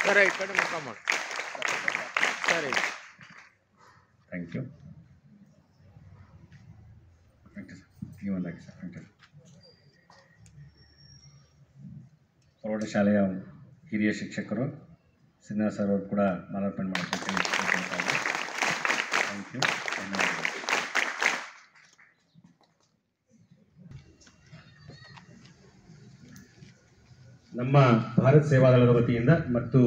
sir ಈ ಕಡೆ ಮುಖ ಮಾಡಿ ಸರಿ thank you thank you sir ನೀವೊಂದಾಗಿ ಸರ್ ಥ್ಯಾಂಕ್ ಯು ಪ್ರೌಢಶಾಲೆಯ ಹಿರಿಯ ಶಿಕ್ಷಕರು ಸಿನ್ಹಾ ಸರ್ ಅವರು ಕೂಡ ಮಾಲಾರ್ಪಣೆ ಮಾಡೋಕ್ಕೆ ಥ್ಯಾಂಕ್ ಯು ಧನ್ಯವಾದಗಳು ನಮ್ಮ ಭಾರತ್ ಸೇವಾದಳದ ವತಿಯಿಂದ ಮತ್ತು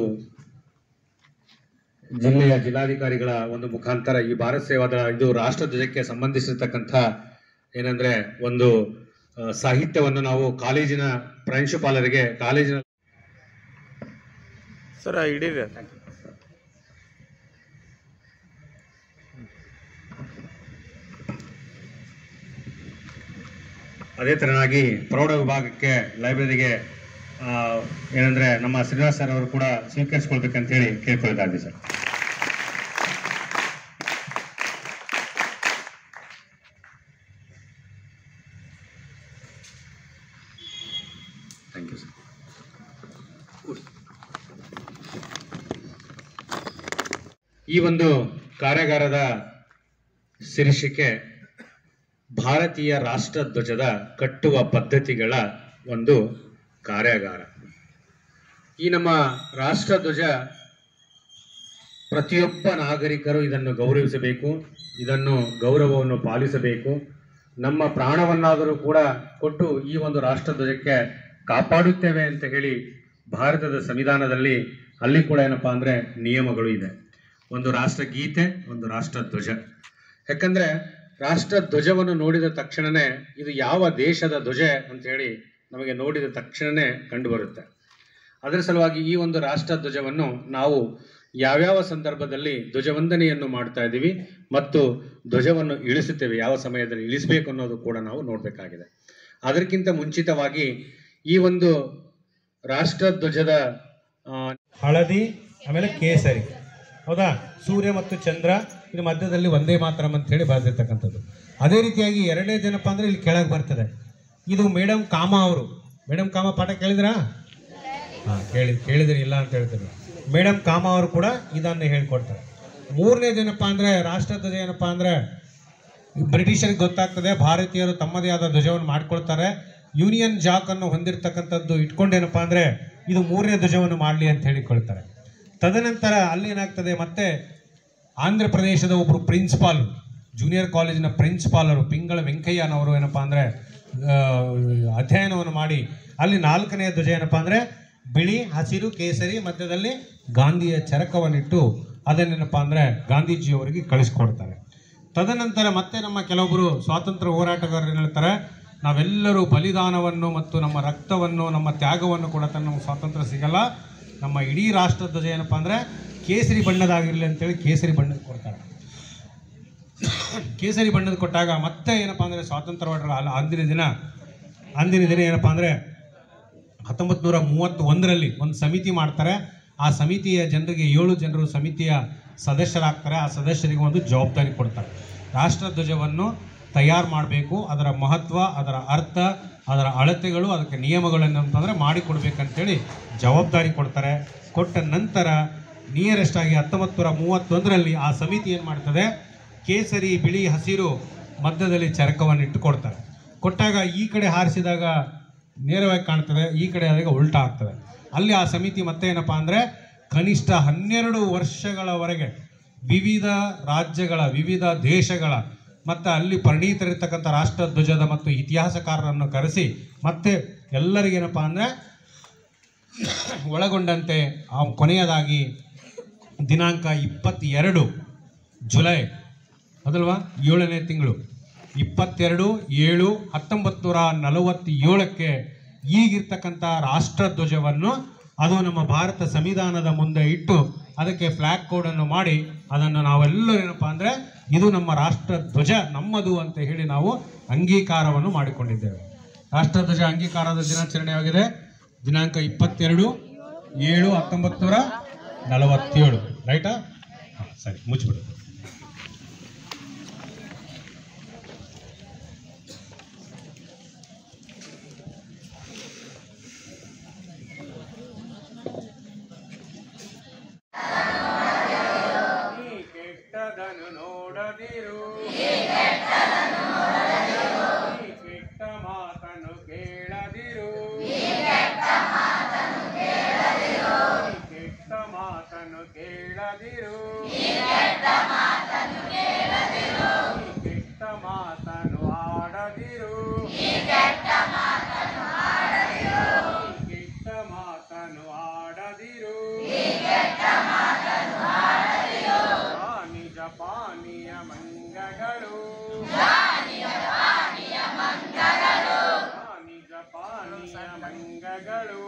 ಜಿಲ್ಲೆಯ ಜಿಲ್ಲಾಧಿಕಾರಿಗಳ ಒಂದು ಮುಖಾಂತರ ಈ ಭಾರತ್ ಸೇವಾದಳ ಇದು ರಾಷ್ಟ್ರ ಧ್ವಜಕ್ಕೆ ಸಂಬಂಧಿಸಿರ್ತಕ್ಕಂಥ ಏನಂದ್ರೆ ಒಂದು ಆ, ಸಾಹಿತ್ಯವನ್ನು ನಾವು ಕಾಲೇಜಿನ ಪ್ರಾಂಶುಪಾಲರಿಗೆ ಕಾಲೇಜಿನ ಸರ್ ಹಿಡೀರಿ ಅದೇ ತರನಾಗಿ ಪ್ರೌಢ ವಿಭಾಗಕ್ಕೆ ಲೈಬ್ರರಿಗೆ ಆ, ಏನಂದ್ರೆ ನಮ್ಮ ಶ್ರೀನಿವಾಸ್ ಸರ್ ಅವರು ಕೂಡ ಸ್ವೀಕರಿಸ್ಕೊಳ್ಬೇಕಂತ ಹೇಳಿ ಕೇಳ್ಕೊಳ್ತಾ ಇದ್ದೀವಿ ಸರ್ ಥ್ಯಾಂಕ್ ಯು ಸರ್ ಈ ಒಂದು ಕಾರ್ಯಾಗಾರದ ಶೀರ್ಷಿಕೆ ಭಾರತೀಯ ರಾಷ್ಟ್ರ ಧ್ವಜದ ಕಟ್ಟುವ ಪದ್ಧತಿಗಳ ಒಂದು ಕಾರ್ಯಾಗಾರ ಈ ನಮ್ಮ ರಾಷ್ಟ್ರ ಧ್ವಜ ಪ್ರತಿಯೊಬ್ಬ ನಾಗರಿಕರು ಇದನ್ನು ಗೌರವಿಸಬೇಕು ಇದನ್ನು ಗೌರವವನ್ನು ಪಾಲಿಸಬೇಕು ನಮ್ಮ ಪ್ರಾಣವನ್ನಾದರೂ ಕೂಡ ಕೊಟ್ಟು ಈ ಒಂದು ರಾಷ್ಟ್ರ ಧ್ವಜಕ್ಕೆ ಕಾಪಾಡುತ್ತೇವೆ ಅಂತ ಹೇಳಿ ಭಾರತದ ಸಂವಿಧಾನದಲ್ಲಿ ಅಲ್ಲಿ ಕೂಡ ಏನಪ್ಪಾ ಅಂದ್ರೆ ನಿಯಮಗಳು ಇದೆ ಒಂದು ರಾಷ್ಟ್ರ ಗೀತೆ ಒಂದು ರಾಷ್ಟ್ರ ಧ್ವಜ ಯಾಕಂದ್ರೆ ರಾಷ್ಟ್ರ ಧ್ವಜವನ್ನು ನೋಡಿದ ತಕ್ಷಣನೇ ಇದು ಯಾವ ದೇಶದ ಧ್ವಜ ಅಂತ ಹೇಳಿ ನಮಗೆ ನೋಡಿದ ತಕ್ಷಣನೇ ಕಂಡು ಬರುತ್ತೆ ಅದರ ಸಲುವಾಗಿ ಈ ಒಂದು ರಾಷ್ಟ್ರ ಧ್ವಜವನ್ನು ನಾವು ಯಾವ್ಯಾವ ಸಂದರ್ಭದಲ್ಲಿ ಧ್ವಜವಂದನೆಯನ್ನು ಮಾಡ್ತಾ ಇದ್ದೀವಿ ಮತ್ತು ಧ್ವಜವನ್ನು ಇಳಿಸುತ್ತೇವೆ ಯಾವ ಸಮಯದಲ್ಲಿ ಇಳಿಸಬೇಕು ಅನ್ನೋದು ಕೂಡ ನಾವು ನೋಡಬೇಕಾಗಿದೆ ಅದಕ್ಕಿಂತ ಮುಂಚಿತವಾಗಿ ಈ ಒಂದು ರಾಷ್ಟ್ರ ಧ್ವಜದ ಆ, ಹಳದಿ ಆಮೇಲೆ ಕೇಸರಿ ಹೌದಾ ಸೂರ್ಯ ಮತ್ತು ಚಂದ್ರ ಇದು ಮಧ್ಯದಲ್ಲಿ ಒಂದೇ ಮಾತರಂ ಅಂತ ಹೇಳಿ ಬರೆದಿರ್ತಕ್ಕಂಥದ್ದು ಅದೇ ರೀತಿಯಾಗಿ ಎರಡನೇ ಜನಪ್ಪ ಅಂದ್ರೆ ಇಲ್ಲಿ ಕೆಳಗೆ ಬರ್ತದೆ ಇದು ಮೇಡಮ್ ಕಾಮ ಅವರು ಮೇಡಮ್ ಕಾಮ ಪಾಠ ಕೇಳಿದ್ರಾ ಹಾ ಕೇಳಿ ಕೇಳಿದ್ರಿ ಇಲ್ಲ ಅಂತ ಹೇಳ್ತೀನಿ ಮೇಡಮ್ ಕಾಮ ಅವರು ಕೂಡ ಇದನ್ನು ಹೇಳ್ಕೊಡ್ತಾರೆ ಮೂರನೇ ಏನಪ್ಪ ಅಂದ್ರೆ ರಾಷ್ಟ್ರಧ್ವಜ ಏನಪ್ಪ ಅಂದ್ರೆ ಬ್ರಿಟಿಷರಿಗೆ ಗೊತ್ತಾಗ್ತದೆ ಭಾರತೀಯರು ತಮ್ಮದೇ ಆದ ಧ್ವಜವನ್ನು ಮಾಡ್ಕೊಳ್ತಾರೆ ಯೂನಿಯನ್ ಜಾಕ್ ಅನ್ನು ಹೊಂದಿರತಕ್ಕಂಥದ್ದು ಇಟ್ಕೊಂಡೇನಪ್ಪ ಅಂದ್ರೆ ಇದು ಮೂರನೇ ಧ್ವಜವನ್ನು ಮಾಡಲಿ ಅಂತ ಹೇಳಿಕೊಳ್ತಾರೆ ತದನಂತರ ಅಲ್ಲಿ ಏನಾಗ್ತದೆ ಮತ್ತೆ ಆಂಧ್ರ ಪ್ರದೇಶದ ಒಬ್ಬರು ಪ್ರಿನ್ಸಿಪಾಲ್ ಜೂನಿಯರ್ ಕಾಲೇಜಿನ ಪ್ರಿನ್ಸಿಪಾಲರು ಪಿಂಗಳ ವೆಂಕಯ್ಯನವರು ಏನಪ್ಪ ಅಂದರೆ ಅಧ್ಯಯನವನ್ನು ಮಾಡಿ ಅಲ್ಲಿ ನಾಲ್ಕನೆಯ ಧ್ವಜ ಏನಪ್ಪ ಅಂದರೆ ಬಿಳಿ ಹಸಿರು ಕೇಸರಿ ಮಧ್ಯದಲ್ಲಿ ಗಾಂಧಿಯ ಚರಕವನ್ನಿಟ್ಟು ಅದನ್ನೇನಪ್ಪ ಅಂದರೆ ಗಾಂಧೀಜಿಯವರಿಗೆ ಕಳಿಸ್ಕೊಡ್ತಾರೆ ತದನಂತರ ಮತ್ತೆ ನಮ್ಮ ಕೆಲವೊಬ್ಬರು ಸ್ವಾತಂತ್ರ್ಯ ಹೋರಾಟಗಾರರು ಏನ್ ಹೇಳ್ತಾರೆ ನಾವೆಲ್ಲರೂ ಬಲಿದಾನವನ್ನು ಮತ್ತು ನಮ್ಮ ರಕ್ತವನ್ನು ನಮ್ಮ ತ್ಯಾಗವನ್ನು ಕೂಡ ತನ್ನ ನಮ್ಗೆ ಸ್ವಾತಂತ್ರ್ಯ ಸಿಗಲ್ಲ ನಮ್ಮ ಇಡೀ ರಾಷ್ಟ್ರಧ್ವಜ ಏನಪ್ಪ ಅಂದರೆ ಕೇಸರಿ ಬಣ್ಣದಾಗಿರಲಿ ಅಂತೇಳಿ ಕೇಸರಿ ಬಣ್ಣದ ಕೊಡ್ತಾರೆ ಕೇಸರಿ ಬಣ್ಣದ ಕೊಟ್ಟಾಗ ಮತ್ತೆ ಏನಪ್ಪ ಅಂದರೆ ಸ್ವಾತಂತ್ರ್ಯ ಹೋರಾಟ ಅಲ್ಲ ಅಂದಿನ ದಿನ ಅಂದಿನ ದಿನ ಏನಪ್ಪ ಅಂದರೆ ಹತ್ತೊಂಬತ್ತು ನೂರ ಮೂವತ್ತೊಂದರಲ್ಲಿ ಒಂದು ಸಮಿತಿ ಮಾಡ್ತಾರೆ ಆ ಸಮಿತಿಯ ಜನರಿಗೆ ಏಳು ಜನರು ಸಮಿತಿಯ ಸದಸ್ಯರಾಗ್ತಾರೆ ಆ ಸದಸ್ಯರಿಗೆ ಒಂದು ಜವಾಬ್ದಾರಿ ಕೊಡ್ತಾರೆ ರಾಷ್ಟ್ರಧ್ವಜವನ್ನು ತಯಾರು ಮಾಡಬೇಕು ಅದರ ಮಹತ್ವ ಅದರ ಅರ್ಥ ಅದರ ಅಳತೆಗಳು ಅದಕ್ಕೆ ನಿಯಮಗಳನ್ನು ಅಂತಂದರೆ ಮಾಡಿಕೊಡ್ಬೇಕಂತೇಳಿ ಜವಾಬ್ದಾರಿ ಕೊಡ್ತಾರೆ ಕೊಟ್ಟ ನಂತರ ನಿಯರೆಸ್ಟ್ ಆಗಿ ಹತ್ತೊಂಬತ್ತು ನೂರ ಮೂವತ್ತೊಂದರಲ್ಲಿ ಆ ಸಮಿತಿ ಏನು ಮಾಡ್ತದೆ ಕೇಸರಿ ಬಿಳಿ ಹಸಿರು ಮಧ್ಯದಲ್ಲಿ ಚರಕವನ್ನು ಇಟ್ಟು ಕೊಡ್ತಾರೆ ಕೊಟ್ಟಾಗ ಈ ಕಡೆ ಹಾರಿಸಿದಾಗ ನೇರವಾಗಿ ಕಾಣ್ತದೆ ಈ ಕಡೆ ಆದಾಗ ಉಲ್ಟಾ ಆಗ್ತದೆ ಅಲ್ಲಿ ಆ ಸಮಿತಿ ಮತ್ತೆ ಏನಪ್ಪಾ ಅಂದರೆ ಕನಿಷ್ಠ ಹನ್ನೆರಡು ವರ್ಷಗಳವರೆಗೆ ವಿವಿಧ ರಾಜ್ಯಗಳ ವಿವಿಧ ದೇಶಗಳ ಮತ್ತು ಅಲ್ಲಿ ಪರಿಣಿತರಿರ್ತಕ್ಕಂಥ ರಾಷ್ಟ್ರಧ್ವಜದ ಮತ್ತು ಇತಿಹಾಸಕಾರರನ್ನು ಕರೆಸಿ ಮತ್ತೆ ಎಲ್ಲರಿಗೇನಪ್ಪ ಅಂದರೆ ಒಳಗೊಂಡಂತೆ ಆ ಕೊನೆಯದಾಗಿ ದಿನಾಂಕ ಇಪ್ಪತ್ತೆರಡು ಜುಲೈ ಅದಲ್ವಾ ಏಳನೇ ತಿಂಗಳು ಇಪ್ಪತ್ತೆರಡು ಏಳು ಹತ್ತೊಂಬತ್ತು ನೂರ ನಲವತ್ತೇಳಕ್ಕೆ ಈಗಿರ್ತಕ್ಕಂಥ ರಾಷ್ಟ್ರಧ್ವಜವನ್ನು ಅದು ನಮ್ಮ ಭಾರತ ಸಂವಿಧಾನದ ಮುಂದೆ ಇಟ್ಟು ಅದಕ್ಕೆ ಫ್ಲ್ಯಾಗ್ ಕೋಡನ್ನು ಮಾಡಿ ಅದನ್ನು ನಾವೆಲ್ಲರೂ ಏನಪ್ಪ ಅಂದರೆ ಇದು ನಮ್ಮ ರಾಷ್ಟ್ರಧ್ವಜ ನಮ್ಮದು ಅಂತ ಹೇಳಿ ನಾವು ಅಂಗೀಕಾರವನ್ನು ಮಾಡಿಕೊಂಡಿದ್ದೇವೆ ರಾಷ್ಟ್ರಧ್ವಜ ಅಂಗೀಕಾರದ ದಿನಾಚರಣೆಯಾಗಿದೆ ದಿನಾಂಕ ಇಪ್ಪತ್ತೆರಡು ಏಳು ಹತ್ತೊಂಬತ್ತು ನೂರ ನಲವತ್ತೇಳು ರೈಟಾ ಹಾಂ ಸರಿ ಮುಚ್ಚಿಬಿಡು ಕೆಟ್ಟದನು ನೋಡದಿರು ಈ ಕೆಟ್ಟ ಮಾತನ್ನು ಕೇಳದಿರು ಈ ಕೆಟ್ಟ ಮಾತನ್ನು ಕೇಳದಿರು ಈ ಕೆಟ್ಟ ಮಾತನ್ನು ಆಡದಿರು ಈ ಕೆಟ್ಟ ಮಾತನ್ನು ಆಡದಿರು ಆ ನಿಜ ಪಾನೀಯ ಮಂಗಗಳು ಆ ನಿಜ ಪಾನೀಯ ಮಂಗಗಳು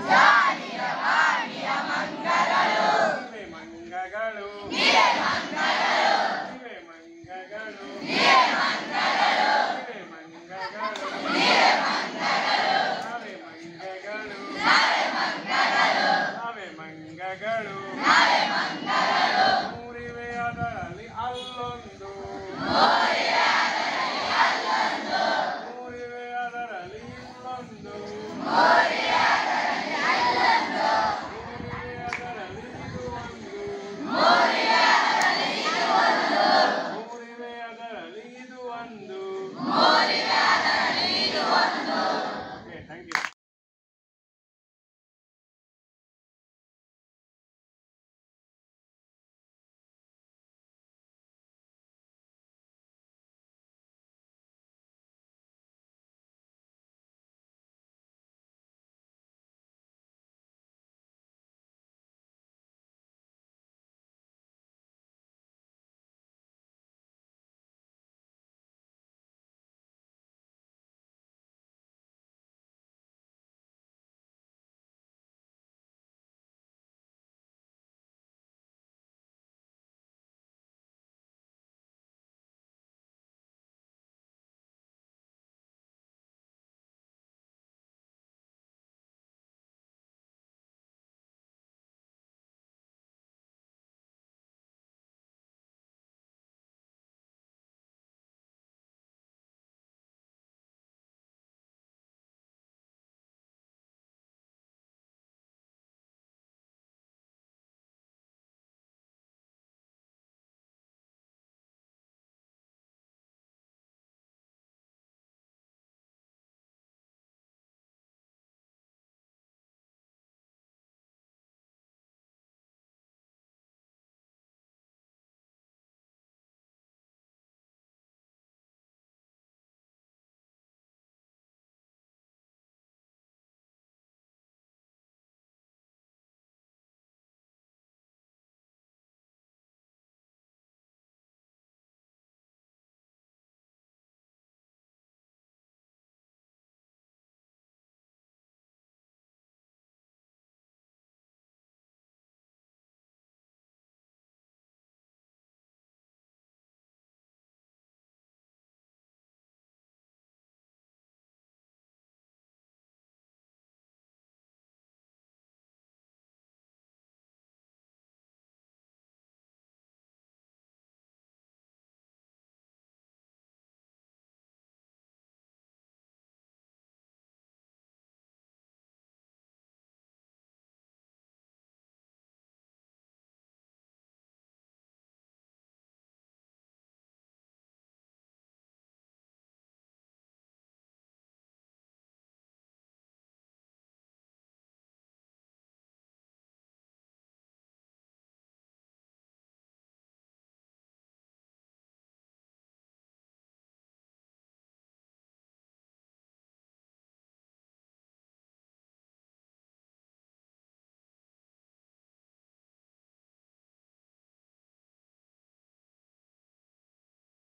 ಇವೆ ಮಂಗಗಳು